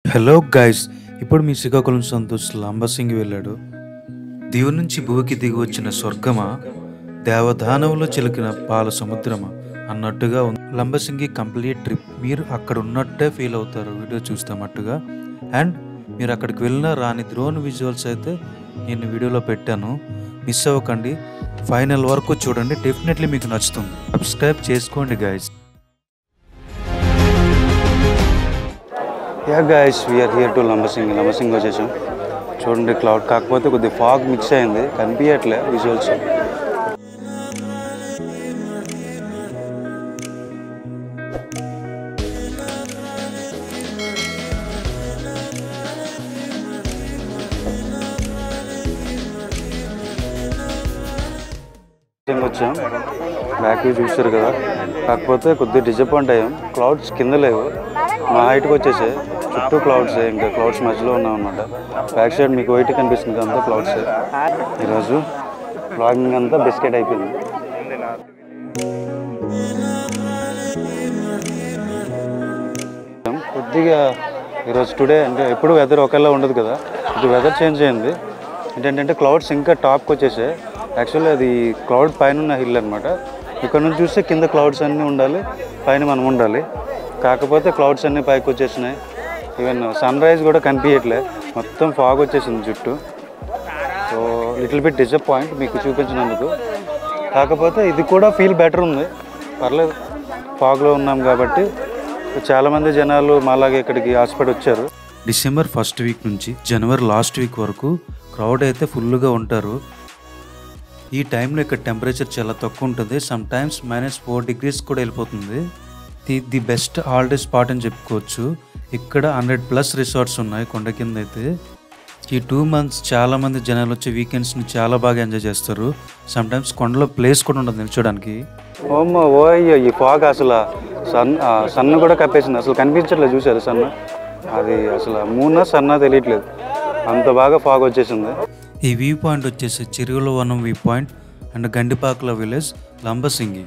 Hello guys ఇప్పుడు మీ శ్రీకాకుళం సంతోష్ లంబసింగి వెళ్ళాడు దివు నుంచి భూమికి దిగి వచ్చిన స్వర్గమా దేవదానవులో చిలికిన పాల సముద్రమా అన్నట్టుగా ఉంది లంబసింగి కంప్లీట్ ట్రిప్ మీరు అక్కడ ఉన్నట్టే ఫీల్ అవుతారు వీడియో చూస్తామట్టుగా అండ్ మీరు అక్కడికి వెళ్ళినా రాని డ్రోన్ విజువల్స్ అయితే నేను వీడియోలో పెట్టాను మిస్ అవ్వకండి ఫైనల్ వరకు చూడండి డెఫినెట్లీ మీకు నచ్చుతుంది సబ్స్క్రైబ్ చేసుకోండి guys ya guys we are here to Lambasingi Lambasingi వచ్చేసాం చూడండి క్లౌడ్ కాకపోతే కొద్ది ఫాగ్ మిక్స్ అయింది కనిపించట్లే విజువల్స్ వచ్చాం బ్యాక్ వ్యూ చూస్తారు కదా కాకపోతే కొద్దిగా డిసప్పాయింట్ అయ్యాం క్లౌడ్స్ కింద లేవు మా హైట్కి వచ్చేసాయి చుట్టూ క్లౌడ్స్ ఇంకా క్లౌడ్స్ మధ్యలో ఉన్నాం అనమాట బ్యాక్ సైడ్ మీకు వైట్ కనిపిస్తుంది అంతా క్లౌడ్స్ ఈరోజు బ్లాగింగ్ అంతా బిస్కెట్ అయిపోయింది కొద్దిగా ఈరోజు టుడే అంటే ఎప్పుడు వెదర్ ఒకేలా ఉండదు కదా ఇది వెదర్ చేంజ్ అయింది ఏంటంటే క్లౌడ్స్ ఇంకా టాప్కి వచ్చేసాయి యాక్చువల్లీ అది క్లౌడ్ పైన ఉన్న హిల్ అనమాట ఇక్కడ నుంచి చూస్తే కింద క్లౌడ్స్ అన్నీ ఉండాలి పైన మనం ఉండాలి కాకపోతే క్లౌడ్స్ అన్నీ పైకి వచ్చేసినాయి ఈవెన్ సన్ రైజ్ కూడా కనిపించట్లే మొత్తం ఫాగ్ వచ్చేసింది చుట్టూ సో లిటిల్ బిట్ డిసప్పాయింట్ మీకు చూపించినందుకు కాకపోతే ఇది కూడా ఫీల్ బెటర్ ఉంది పర్లేదు ఫాగ్లో ఉన్నాం కాబట్టి చాలామంది జనాలు మాలాగే ఇక్కడికి హాస్పిటల్ వచ్చారు డిసెంబర్ ఫస్ట్ వీక్ నుంచి జనవరి లాస్ట్ వీక్ వరకు క్రౌడ్ అయితే ఫుల్గా ఉంటారు ఈ టైంలో ఇక్కడ టెంపరేచర్ చాలా తక్కువ ఉంటుంది some times minus four degrees కూడా వెళ్ళిపోతుంది the the best holiday spot అని చెప్పుకోవచ్చు ఇక్కడ హండ్రెడ్ ప్లస్ రిసార్ట్స్ ఉన్నాయి కొండ కింద అయితే ఈ టూ మంత్స్ చాలా మంది జనాలు వచ్చి వీకెండ్స్ని చాలా బాగా ఎంజాయ్ చేస్తారు సమ్ టైమ్స్ కొండలో ప్లేస్ కూడా ఉండదు నిల్చోడానికి ఓమ్మ ఓ అయ్యో ఈ ఫాగ్ అసలు సన్ సన్ కూడా కప్పేసింది అసలు కనిపించట్లేదు చూసారు సన్ అది అసలు మూన సన్న తెలియట్లేదు అంత బాగా ఫాగ్ వచ్చేసింది ఈ వ్యూ పాయింట్ వచ్చేసి Chirugula Vanam view point and Gandipakula village Lambasingi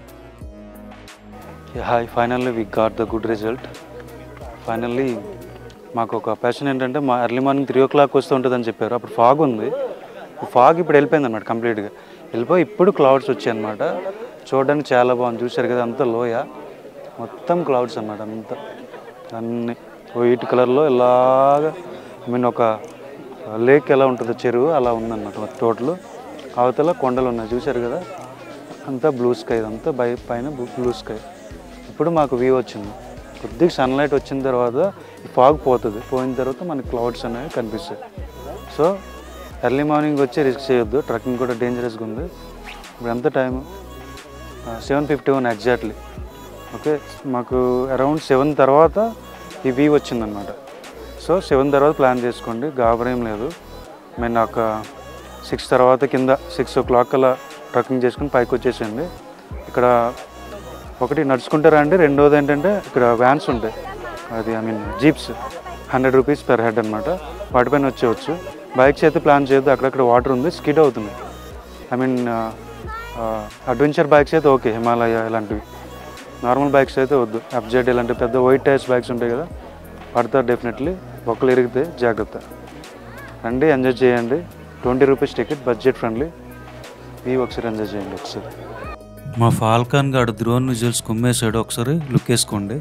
hi finally we got the good result finally మాకు ఒక ప్యాషన్ ఏంటంటే మా early morning three o'clock వస్తూ ఉంటుందని చెప్పారు అప్పుడు ఫాగ్ ఉంది ఫాగ్ ఇప్పుడు వెళ్ళిపోయింది అనమాట కంప్లీట్గా వెళ్ళిపోయి ఇప్పుడు క్లౌడ్స్ వచ్చాయి అనమాట చూడడానికి చాలా బాగుంది చూశారు కదా అంతా లోయ మొత్తం క్లౌడ్స్ అన్నమాట అంతా అన్ని వైట్ కలర్లో ఇలాగా ఐ మీన్ ఒక లేక్ ఎలా ఉంటుందో చెరువు అలా ఉందన్నమాట టోటల్ అవతల కొండలు ఉన్నాయి చూశారు కదా అంతా బ్లూ స్కై అంతా బై పైన బ్లూ స్కై ఇప్పుడు మాకు వ్యూ వచ్చింది కొద్దిగా సన్లైట్ వచ్చిన తర్వాత ఈ ఫాగ్ పోతుంది పోయిన తర్వాత మనకి క్లౌడ్స్ అనేవి కనిపిస్తాయి సో ఎర్లీ మార్నింగ్ వచ్చి రిస్క్ చేయొద్దు ట్రక్కింగ్ కూడా డేంజరస్గా ఉంది ఇప్పుడు ఎంత time seven fifty one exactly okay మాకు అరౌండ్ సెవెన్ తర్వాత ఈ వ్యూ వచ్చిందనమాట సో సెవెన్ తర్వాత ప్లాన్ చేసుకోండి గాబరేం లేదు మేము ఒక సిక్స్ తర్వాత కింద సిక్స్ ఓ క్లాక్ అలా ట్రక్కింగ్ చేసుకుని పైకి వచ్చేసేయండి ఇక్కడ ఒకటి నడుచుకుంటే రండి రెండోది ఏంటంటే ఇక్కడ వ్యాన్స్ ఉంటాయి అది I mean jeeps hundred rupees per head అనమాట వాటిపైన వచ్చేవచ్చు బైక్స్ అయితే ప్లాన్ చేయొద్దు అక్కడక్కడ వాటర్ ఉంది స్కిడ్ అవుతుంది ఐ మీన్ అడ్వెంచర్ బైక్స్ అయితే ఓకే హిమాలయ ఇలాంటివి నార్మల్ బైక్స్ అయితే వద్దు అప్జెడ్ ఇలాంటి పెద్ద వైట్ టైర్స్ బైక్స్ ఉంటాయి కదా పడతారు డెఫినెట్లీ బొక్కలు ఎరిగితే జాగ్రత్త రండి ఎంజాయ్ చేయండి twenty rupees ticket budget friendly ఇవి ఒకసారి ఎంజాయ్ చేయండి ఒకసారి మా ఫాల్కాన్ గాడు డ్రోన్ విజువల్స్ కుమ్మేశాడు ఒకసారి లుక్ వేసుకోండి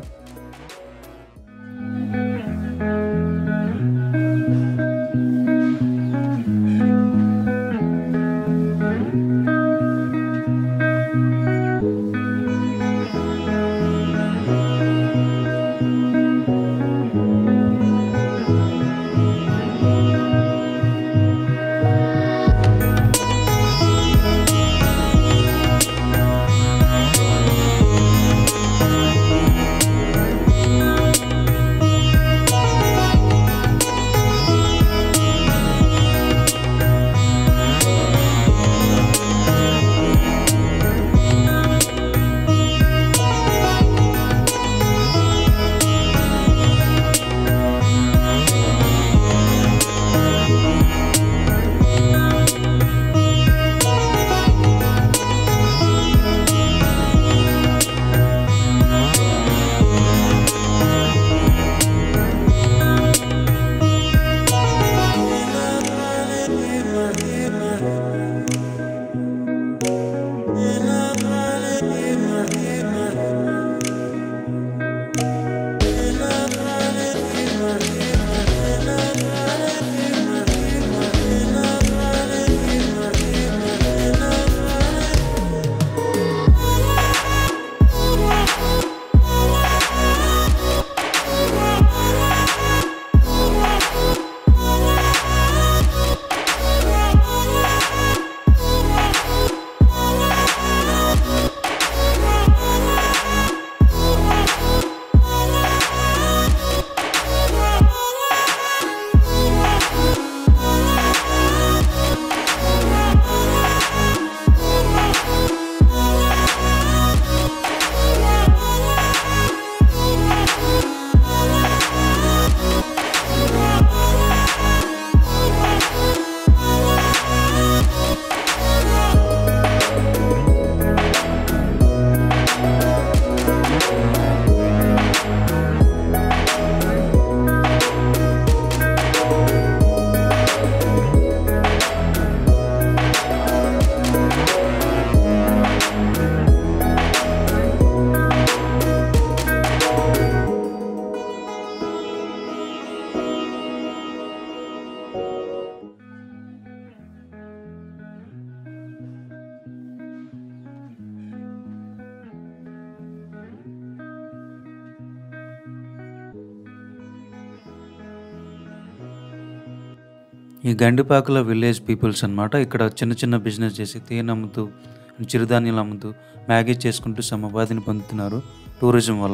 ఈ గండిపాకల విలేజ్ పీపుల్స్ అన్నమాట ఇక్కడ చిన్న చిన్న బిజినెస్ చేసి తేనె అమ్ముతూ చిరుధాన్యాలు అమ్ముతూ మ్యాగీ చేసుకుంటూ సమ ఉపాధిని పొందుతున్నారు టూరిజం వల్ల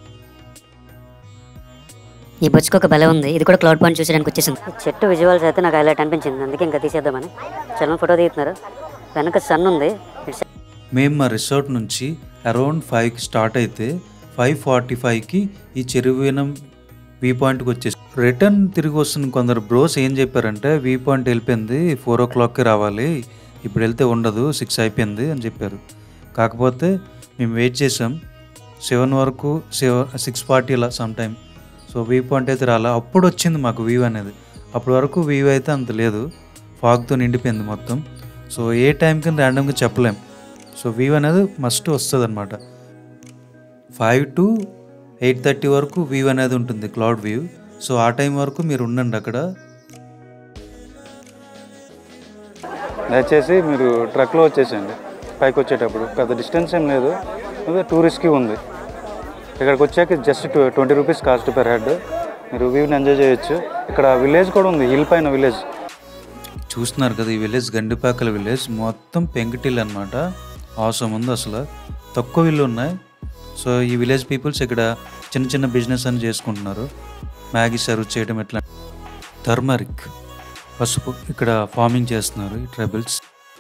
ఈ బొచ్చుకొక బలం ఉంది ఇది కూడా క్లౌడ్ పాయింట్ చూసేయడానికి వచ్చేసింది ఈ చెట్టు విజువల్స్ అయితే నాకు హైలైట్ అనిపించింది అందుకే ఇంకా తీసేద్దామని చలం ఫోటో తీస్తున్నారు వెనక సన్ ఉంది ఇటు సైడ్ మేము మా రిసార్ట్ నుంచి అరౌండ్ ఫైవ్కి స్టార్ట్ అయితే ఫైవ్ ఫార్టీ ఫైవ్కి ఈ చెరువునం వీ పాయింట్కి వచ్చేసి రిటర్న్ తిరిగి వస్తున్న కొందరు బ్రోస్ ఏం చెప్పారంటే వీ పాయింట్ వెళ్ళిపోయింది ఫోర్ ఓ క్లాక్కి రావాలి ఇప్పుడు వెళ్తే ఉండదు సిక్స్ అయిపోయింది అని చెప్పారు కాకపోతే మేము వెయిట్ చేసాం సెవెన్ వరకు సెవెన్ సిక్స్ ఫార్టీ అలా some time so view point అయితే రాలా అప్పుడు వచ్చింది మాకు వ్యూ అనేది అప్పటి వరకు వ్యూ అయితే అంత లేదు ఫాగ్తో నిండిపోయింది మొత్తం సో ఏ టైంకి ర్యాండమ్గా చెప్పలేం సో వ్యూ అనేది మస్ట్ వస్తుంది అనమాట ఫైవ్ టు ఎయిట్ థర్టీ వరకు వ్యూ అనేది ఉంటుంది క్లౌడ్ వ్యూ సో ఆ టైం వరకు మీరు ఉండండి అక్కడ దయచేసి మీరు ట్రక్లో వచ్చేసండి పైకి వచ్చేటప్పుడు పెద్ద డిస్టెన్స్ ఏం లేదు అదే టూరిస్ట్కి ఉంది ఇక్కడికి వచ్చాక just twenty rupees cost per head మీరు వ్యూని ఎంజాయ్ చేయొచ్చు ఇక్కడ విలేజ్ కూడా ఉంది హిల్ పైన విలేజ్ చూస్తున్నారు కదా ఈ విలేజ్ గండిపాకల విలేజ్ మొత్తం పెంకుటిల్ అనమాట అవసరం ఉంది అసలు తక్కువ ఇల్లు ఉన్నాయి సో ఈ విలేజ్ పీపుల్స్ ఇక్కడ చిన్న చిన్న బిజినెస్ అని చేసుకుంటున్నారు మ్యాగీ సర్వ్ చేయడం ఎట్లా టర్మరిక్ పసుపు ఇక్కడ ఫార్మింగ్ చేస్తున్నారు ఈ ట్రైబల్స్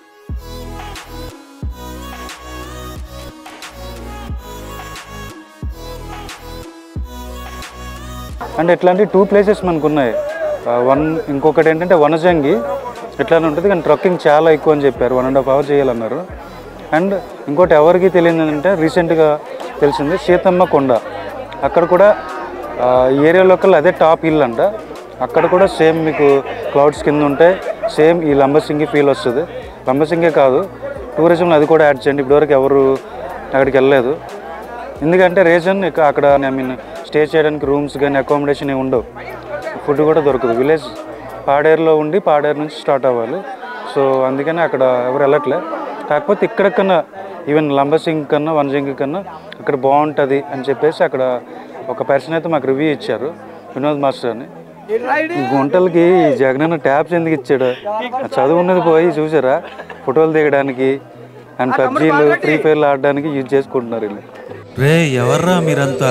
అంటే ఇట్లాంటి టూ ప్లేసెస్ మనకు ఉన్నాయి వన్ ఇంకొకటి ఏంటంటే వనజంగి ఇట్లానే ఉంటుంది కానీ ట్రక్కింగ్ చాలా ఎక్కువ అని చెప్పారు వన్ అండ్ హాఫ్ అవర్ చేయాలన్నారు అండ్ ఇంకోటి ఎవరికి తెలియదు ఏంటంటే రీసెంట్గా తెలిసింది సీతమ్మ కొండ అక్కడ కూడా ఆ, ఈ ఏరియాలో కల్లా అదే టాప్ హిల్ అంట అక్కడ కూడా సేమ్ మీకు క్లౌడ్స్ కింద ఉంటాయి సేమ్ ఈ లంబసింగి ఫీల్ వస్తుంది లంబసింగే కాదు టూరిజంలో అది కూడా యాడ్ చేయండి ఇప్పటివరకు ఎవరు అక్కడికి వెళ్ళలేదు ఎందుకంటే రీజన్ ఇక అక్కడ ఐ మీన్ స్టే చేయడానికి రూమ్స్ కానీ అకామిడేషన్ ఏమి ఉండవు ఫుడ్ కూడా దొరకదు విలేజ్ పాడేరులో ఉండి పాడేరు నుంచి స్టార్ట్ అవ్వాలి సో అందుకని అక్కడ ఎవరు వెళ్ళట్లే కాకపోతే ఇక్కడ కన్నా ఈవెన్ లంబసింగ్ కన్నా వనజంగి కన్నా అక్కడ బాగుంటుంది అని చెప్పేసి అక్కడ ఒక పర్సన్ అయితే మాకు రివ్యూ ఇచ్చారు వినోద్ మాస్టర్ అని ఈ గుంటలకి ఈ జగనన్న ట్యాబ్స్ ఎందుకు ఇచ్చాడు ఆ చదువు ఉన్నది పోయి చూసారా ఫోటోలు దిగడానికి అండ్ పబ్జీలు ఫ్రీ ఫైర్లు ఆడడానికి యూజ్ చేసుకుంటున్నారు వీళ్ళు రే ఎవర్రా మీరంతా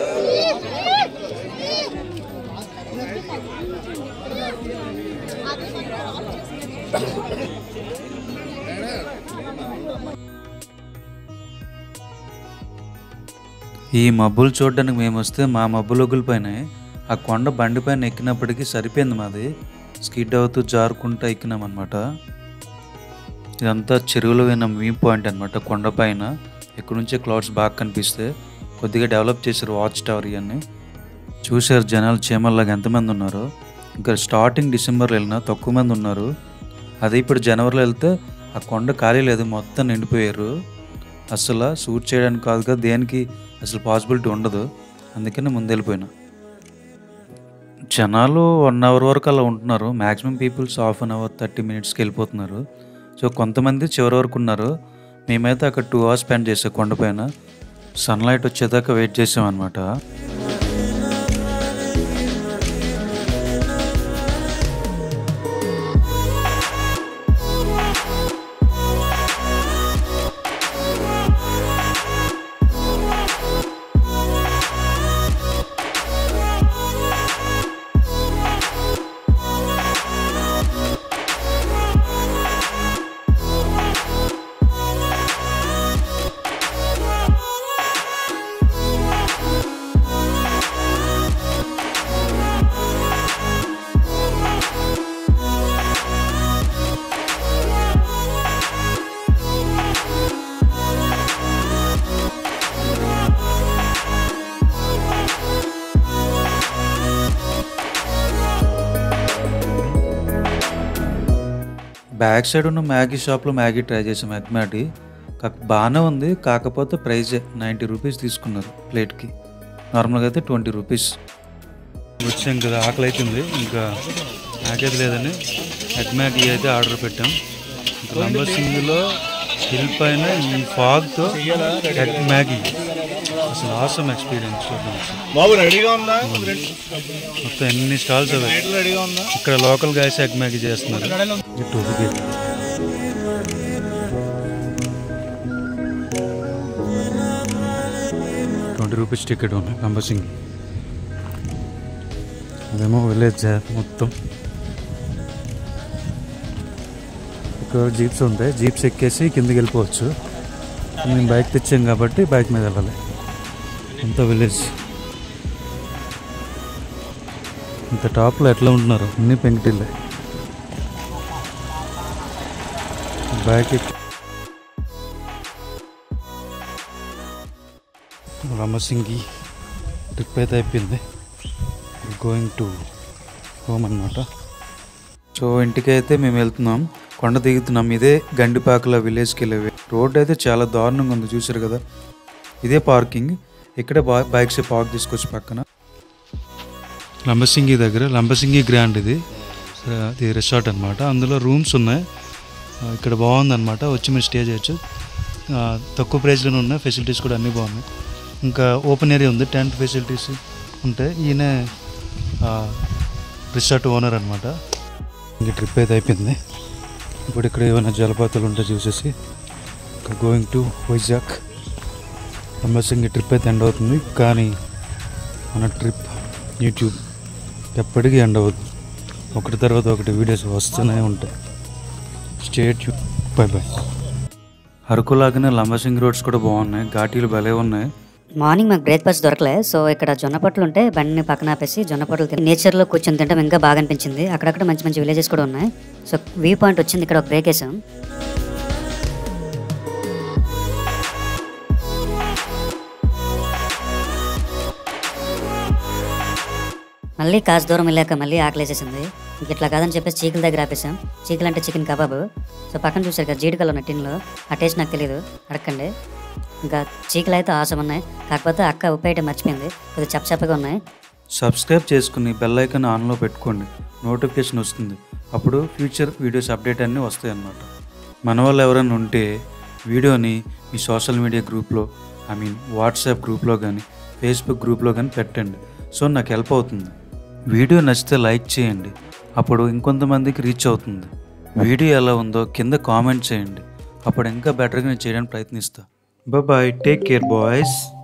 ఈ మబ్బులు చూడడానికి మేము వస్తే మా మబ్బులు ఒగులిపోయినాయి ఆ కొండ బండిపైన ఎక్కినప్పటికీ సరిపోయింది మాది స్కిడ్ అవుతూ జారుకుంటూ ఎక్కినామన్నమాట ఇదంతా చెరువులో పోయిన వ్యూ పాయింట్ అనమాట కొండపైన ఇక్కడ నుంచే క్లౌడ్స్ బాగా కనిపిస్తే కొద్దిగా డెవలప్ చేశారు వాచ్ టవర్ ఇవన్నీ చూశారు జనాలు చీమల్లాగా ఎంతమంది ఉన్నారు ఇంకా స్టార్టింగ్ డిసెంబర్లో వెళ్ళినా తక్కువ మంది ఉన్నారు అదే ఇప్పుడు జనవరిలో వెళ్తే ఆ కొండ ఖాళీ లేదు మొత్తం నిండిపోయారు అసలు షూట్ చేయడానికి కాదు కదా దేనికి అసలు పాసిబిలిటీ ఉండదు అందుకని ముందు వెళ్ళిపోయినా జనాలు వన్ అవర్ వరకు అలా ఉంటున్నారు maximum peoples half an hour thirty మినిట్స్కి వెళ్ళిపోతున్నారు సో కొంతమంది చివరి వరకు ఉన్నారు మేమైతే అక్కడ టూ అవర్స్ స్పెండ్ చేసాం కొండపైన సన్లైట్ వచ్చేదాకా వెయిట్ చేసామన్నమాట బ్యాక్ సైడ్ ఉన్న మ్యాగీ షాప్లో మ్యాగీ ట్రై చేసాం ఎగ్ మ్యాగీ కాక బాగానే ఉంది కాకపోతే ప్రైజే నైంటీ రూపీస్ తీసుకున్నారు ప్లేట్కి నార్మల్గా అయితే ట్వంటీ రూపీస్ వచ్చాం కదా ఆకలి అవుతుంది ఇంకా నాకైతే లేదని ఎగ్ మ్యాగీ అయితే ఆర్డర్ పెట్టాం ఇంకా లంబర్ సింగ్లో హిల్ పైన ఈ ఫాగ్తో ఎగ్ మ్యాగీ అసలు ఆసమ్ ఎక్స్పీరియన్స్ చూద్దాం ఒకసారి. బాబు రెడీగా ఉందా మొత్తం ఎన్ని స్టాల్స్ అవి రెడీగా ఉందా ఇక్కడ లోకల్ గాయస్ ఎగ్ మ్యాగీ చేస్తున్నారు ఈ టోపీ గేట్. ట్వంటీ రూపీస్ టికెట్ ఉంది లంబసింగ్ అదేమో విలేజ్ మొత్తం ఇక్కడ జీప్స్ ఉంటాయి జీప్స్ ఎక్కేసి కిందికి వెళ్ళిపోవచ్చు మేము బైక్ తెచ్చాం కాబట్టి బైక్ మీద వెళ్ళాలి అంతా విలేజ్ ఇంత టాప్లో ఎట్లా ఉంటున్నారు అన్ని పెంకిటిల్లే బ్యాక్ రమసింగి ట్రిప్ అయితే అయిపోయింది గోయింగ్ టు హోమ్ అనమాట సో ఇంటికైతే మేము వెళ్తున్నాం కొండ దిగుతున్నాం ఇదే గండిపాకల విలేజ్కి వెళ్ళేవి రోడ్ అయితే చాలా దారుణంగా ఉంది చూసారు కదా ఇదే పార్కింగ్ ఇక్కడే బా బైక్స్ పార్క్ తీసుకొచ్చి పక్కన లంబసింగి దగ్గర లంబసింగి గ్రాండ్ ఇది ఆ, ఇది రిసార్ట్ అనమాట అందులో రూమ్స్ ఉన్నాయి ఆ, ఇక్కడ బాగుందన్నమాట వచ్చి మీరు స్టే చేయొచ్చు ఆ, తక్కువ ప్రైస్లోనే ఉన్నాయి ఫెసిలిటీస్ కూడా అన్నీ బాగున్నాయి ఇంకా ఓపెన్ ఏరియా ఉంది టెంట్ ఫెసిలిటీస్ ఉంటాయి ఈయన రిసార్ట్ ఓనర్ అనమాట ఇంక ట్రిప్ అయితే అయిపోయింది ఇప్పుడు ఇక్కడ ఏమైనా జలపాతాలు ఉంటే చూసేసి going to Vizag Lambasingi trip అయితే ఎండ్ అవుతుంది కానీ మన ట్రిప్ యూట్యూబ్ ఎప్పటికీ ఎండ్ అవ్వదు ఒకటి తర్వాత ఒకటి వీడియోస్ వస్తూనే ఉంటాయి స్టేట్ బై బై అరకులాగానే లంబసింగి రోడ్స్ కూడా బాగున్నాయి ఘాటీలు భలే ఉన్నాయి మార్నింగ్ మాకు బ్రేక్ఫాస్ట్ దొరకలే సో ఇక్కడ జొన్న పొట్లు ఉంటే బండిని పక్కన ఆపేసి జొన్న పొట్లు తిని నేచర్లో కూర్చొని తింటాం ఇంకా బాగా అనిపించింది అక్కడక్కడ మంచి మంచి విలేజెస్ కూడా ఉన్నాయి సో వ్యూ పాయింట్ వచ్చింది ఇక్కడ ఒక బ్రేక్ వేసాం మళ్ళీ కాస్త దూరం వెళ్ళాక మళ్ళీ ఆకలేసేసింది ఇంక ఇట్లా కాదని చెప్పేసి చీకుల దగ్గర ఆపేసాం చీకులు అంటే చికెన్ కబాబ్ సో పక్కన చూసారు కదా జీడికలు ఉన్న టిన్లో ఆ టేస్ట్ నాకు తెలియదు అడగండి ఇంకా చీకులు అయితే ఆసం ఉన్నాయి కాకపోతే అక్క ఉప్పు అయితే మర్చిపోయింది కొద్దిగా చప్పచప్పగా ఉన్నాయి సబ్స్క్రైబ్ చేసుకుని బెల్ ఐకాన్ ఆన్లో పెట్టుకోండి నోటిఫికేషన్ వస్తుంది అప్పుడు ఫ్యూచర్ వీడియోస్ అప్డేట్ అన్నీ వస్తాయి అన్నమాట మన వాళ్ళు ఎవరైనా ఉంటే వీడియోని మీ సోషల్ మీడియా గ్రూప్లో ఐ మీన్ వాట్సాప్ గ్రూప్లో కానీ ఫేస్బుక్ గ్రూప్లో కానీ పెట్టండి సో నాకు హెల్ప్ అవుతుంది వీడియో నచ్చితే లైక్ చేయండి అప్పుడు ఇంకొంతమందికి రీచ్ అవుతుంది వీడియో ఎలా ఉందో కింద కామెంట్ చేయండి అప్పుడు ఇంకా బెటర్గా నేను చేయడానికి ప్రయత్నిస్తా బాయ్ టేక్ కేర్ బాయ్స్